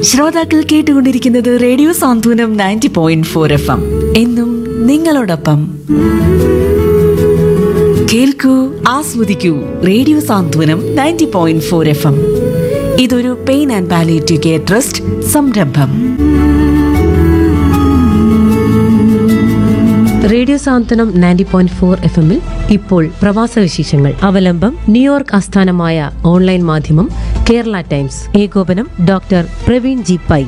ശ്രോതാക്കൾ കേട്ടുകൊണ്ടിരിക്കുന്നത് radio Santhwanam ninety point four F M എന്നും നിങ്ങളോടൊപ്പം കേൾക്കൂ ആസ്വദിക്കൂ radio Santhwanam ninety point four F M ഇതൊരു pain and palliative care trust സംരംഭം radio Santhwanam ninety point four F എമ്മിൽ ഇപ്പോൾ പ്രവാസ വിശേഷങ്ങൾ അവലംബം ന്യൂയോർക്ക് ആസ്ഥാനമായ ഓൺലൈൻ മാധ്യമം കേരള ടൈംസ് ഏകോപനം ഡോക്ടർ പ്രവീൺ ജി പൈ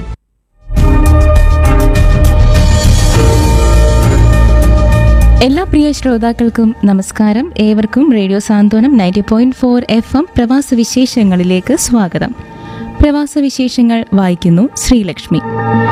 എല്ലാ പ്രിയ ശ്രോതാക്കൾക്കും നമസ്കാരം ഏവർക്കും radio Santhwanam ninety point four F M പ്രവാസ വിശേഷങ്ങളിലേക്ക് സ്വാഗതം പ്രവാസ വിശേഷങ്ങൾ വായിക്കുന്നു ശ്രീലക്ഷ്മി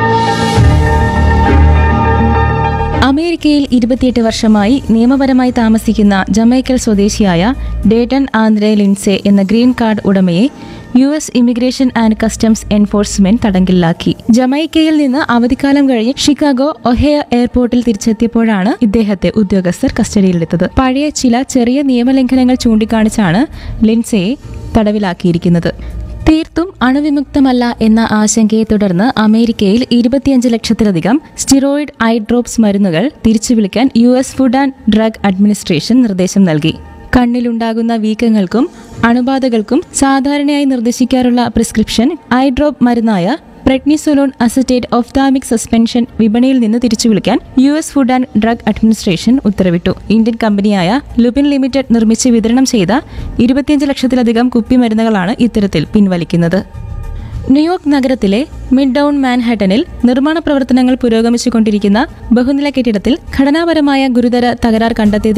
അമേരിക്കയിൽ ഇരുപത്തിയെട്ട് വർഷമായി നിയമപരമായി താമസിക്കുന്ന ജമൈക്കൽ സ്വദേശിയായ ഡേറ്റൺ ആന്ദ്രെ ലിൻസെ എന്ന ഗ്രീൻ കാർഡ് ഉടമയെ U S immigration and customs enforcement തടങ്കലിലാക്കി ജമൈക്കയിൽ നിന്ന് അവധിക്കാലം കഴിഞ്ഞ് ഷിക്കാഗോ ഒഹേയ എയർപോർട്ടിൽ തിരിച്ചെത്തിയപ്പോഴാണ് ഇദ്ദേഹത്തെ ഉദ്യോഗസ്ഥർ കസ്റ്റഡിയിലെടുത്തത് പഴയ ചില ചെറിയ നിയമലംഘനങ്ങൾ ചൂണ്ടിക്കാണിച്ചാണ് ലിൻസയെ തടവിലാക്കിയിരിക്കുന്നത് തീർത്തും അണുവിമുക്തമല്ല എന്ന ആശങ്കയെ തുടർന്ന് അമേരിക്കയിൽ ഇരുപത്തിയഞ്ച് ലക്ഷത്തിലധികം സ്റ്റിറോയിഡ് ഐ ഡ്രോപ്സ് മരുന്നുകൾ തിരിച്ചു വിളിക്കാൻ U S food and drug administration നിർദ്ദേശം നൽകി കണ്ണിലുണ്ടാകുന്ന വീക്കങ്ങൾക്കും അണുബാധകൾക്കും സാധാരണയായി നിർദ്ദേശിക്കാറുള്ള പ്രിസ്ക്രിപ്ഷൻ ഐ ഡ്രോപ്പ് മരുന്നായ പ്രെഡ്നിസോലോൺ അസറ്റേറ്റ് ഓഫ്താമിക് സസ്പെൻഷൻ വിപണിയിൽ നിന്ന് തിരിച്ചു വിളിക്കാൻ U S food and drug administration ഉത്തരവിട്ടു ഇന്ത്യൻ കമ്പനിയായ ലുപിൻ ലിമിറ്റഡ് നിർമ്മിച്ച് വിതരണം ചെയ്ത ഇരുപത്തിയഞ്ച് ലക്ഷത്തിലധികം കുപ്പിമരുന്നുകളാണ് ഇത്തരത്തിൽ പിൻവലിക്കുന്നത് ന്യൂയോർക്ക് നഗരത്തിലെ മിഡ് ഡൗൺ മാൻഹാട്ടനിൽ നിർമ്മാണ പ്രവർത്തനങ്ങൾ പുരോഗമിച്ചുകൊണ്ടിരിക്കുന്ന ബഹുനില കെട്ടിടത്തിൽ ഘടനാപരമായ ഗുരുതര തകരാർ കണ്ടെത്തിയതിനെ